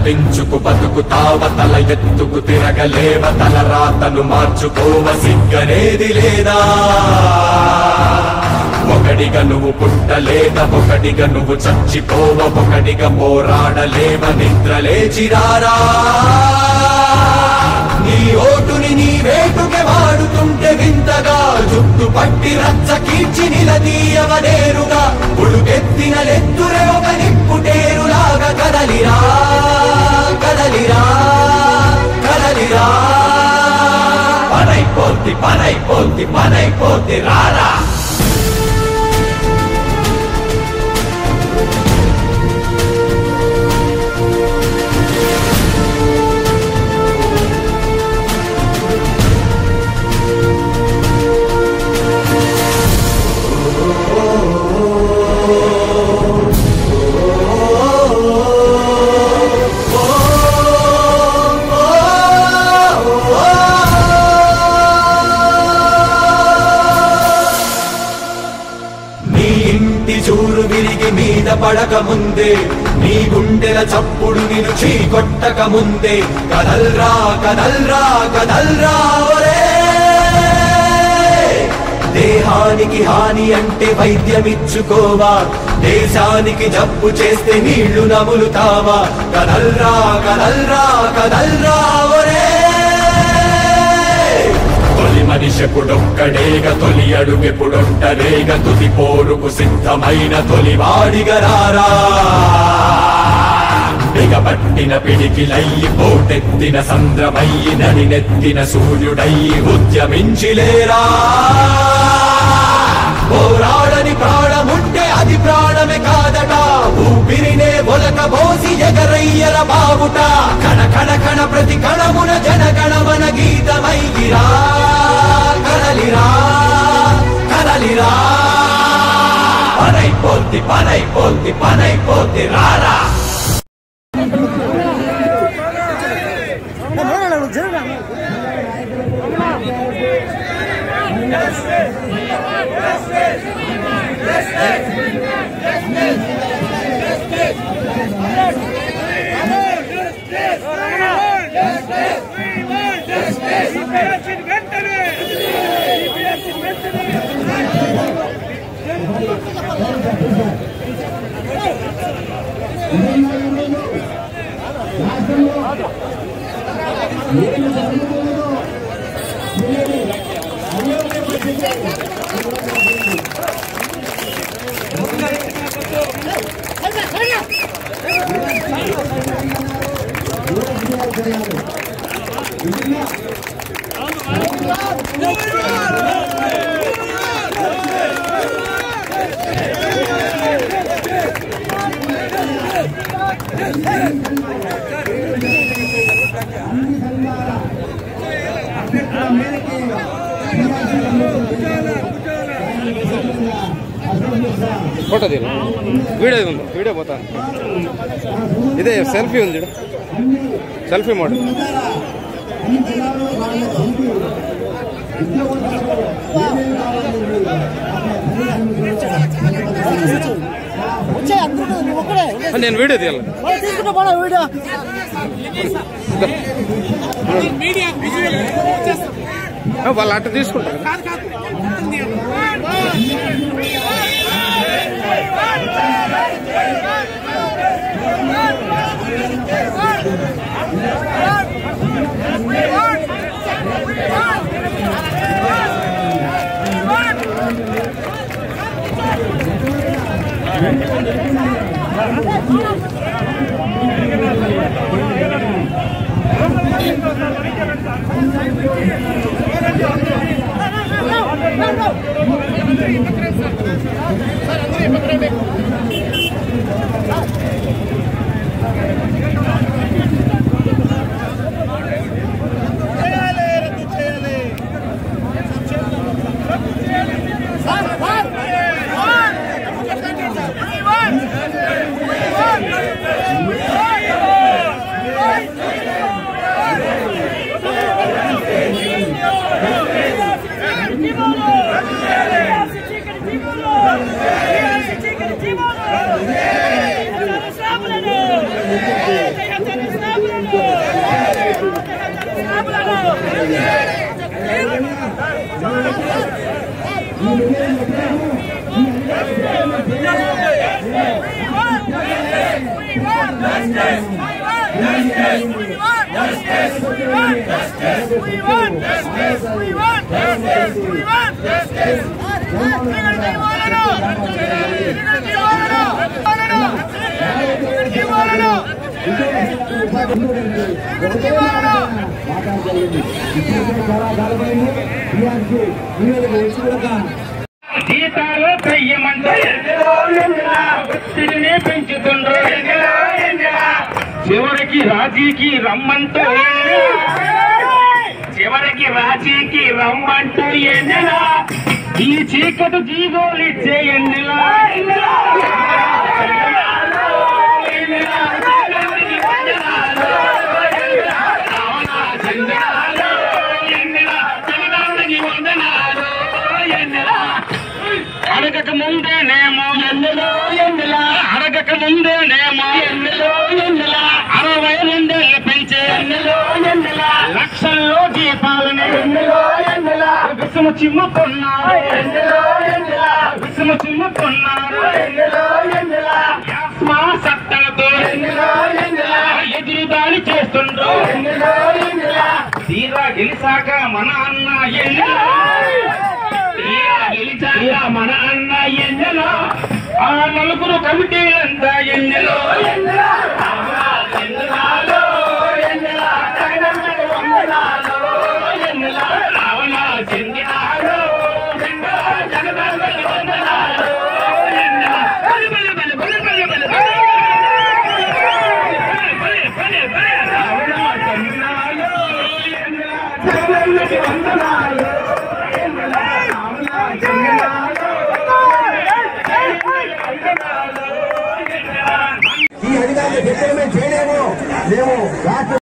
తలపించుకు బతుకుతావ తల ఎత్తుకు తిరగలేవ తల రాతను మార్చుకోవ సిగ్గనేది లేదా ఒకడిగా నువ్వు పుట్టలేద ఒకడిగా నువ్వు చచ్చిపోవ ఒకడిగా పోరాడలేవ నిద్ర లేచిరారా నీ ఓటుని నీ వేటుకే వాడుతుంటే వింతగా జుట్టు పట్టి రచ్చ కీర్చి నిలదీయవనేరుగా ఉడుకెత్తిన లెత్తురే ఒక నిప్పుటేరులాగా కదలిరా కదలిరా కదలిరా పనైపోద్ది పనైపోద్ది పనైపోద్ది రారా నీ ఇంటి చూరు విరిగి మీద పడక ముందే నీ గుండెల చప్పుడు నిన్ను చీ కొట్టక ముందే కదల్రా కదల్రా కదల్రా ఒరే దేహానికి హాని అంటే వైద్యమిచ్చుకోవా దేశానికి జబ్బు చేస్తే నీళ్లు నములుతావా కదల్రా కదల్రా కదల్రా ఒరే తొలి మనిషెప్పుడొక్కడేగ తొలి అడుగెప్పుడొంటరేగ తుది పోరుకు సిద్ధమైన తొలి వాడిగరారా బిగబట్టిన పిడికిలయ్యి పోటెత్తిన సంద్రమయ్యి నడినెత్తిన సూర్యుడయ్యి ఉద్యమించిలేరా పోరాడని ప్రాణముంటే అది ప్రాణమే కాదట ఊపిరినే ఒలక పోసి ఎగరయ్యల బావుట కణ కణ కణ ప్రతి కణమున జనగణమన గీతమైగిరా కదలిరా కదలిరా పనైపోద్ది పనైపోద్ది పనైపోద్ది రారా ఫోటో తీరు వీడియో ఉంది వీడియో పోతాను ఇదే సెల్ఫీ ఉంది చూడు సెల్ఫీ మోడల్ వచ్చే అందరూ నువ్వు ఒక్కడే నేను వీడియో తీయాలి మనం తీసుకుంటా పోనా వీడియో వాళ్ళు అట్ట తీసుకుంటారు Chicken, జీతాలు చెయ్యమంటే ఒత్తిడిని పెంచుతుండ్రు చివరికి రాజీకి రమ్మంటూ చివరికి రాజీకి రమ్మంటూ ఎన్నెలా ఈ చీకటి జీవోలిచ్చే ఎన్నెలా అడగక ముందేనేమో ఎన్నెలో ఎన్నెలా అడగక ముందేనేమో ఎన్నెలో ఎన్నెలా అరవై రెండేళ్ళు పెంచే ఎన్నెలో ఎన్నెలా లక్షల్లో దీపాలని ఎన్నెలో ఎన్నెలా విసుము చిమ్ముకున్నారు ఎన్నెలో ఎన్నెలా విసుము చిమ్ముకున్నారు ఎన్నెలో ఎన్నెలా యాస్మా సత్తలతో ఎన్నెలో ఎన్నెలా ఎదురు దాడి చేస్తుండ్రు ఎన్నెలో ఎన్నెలా తీరా గెలిసాక మన అన్న ఎన్నెలా తీరా గెలిచాక మన అన్న ఎన్నెలో ఆ నలుగురు కమిటీలంతా ఎన్నెలో ఎన్నెలా ఎన్నెలాలో ఎన్నెలా జగనన్నకు వందనాలు ఎన్నెలా రావణ చెందినాడు ఎన్నెలా జగనన్నకు వందనాలు ఎన్నెలా బలి బలి బలి బలి బలి బలి బలి బలి బలి బలి రావణ చెందినాడు ఎన్నెలా జగనన్నకు వందనాలు ఎన్నెలా రావణ చెందినాడు ఈ అధికారులు చెప్పే మేము చేయలేము మేము రాష్ట్ర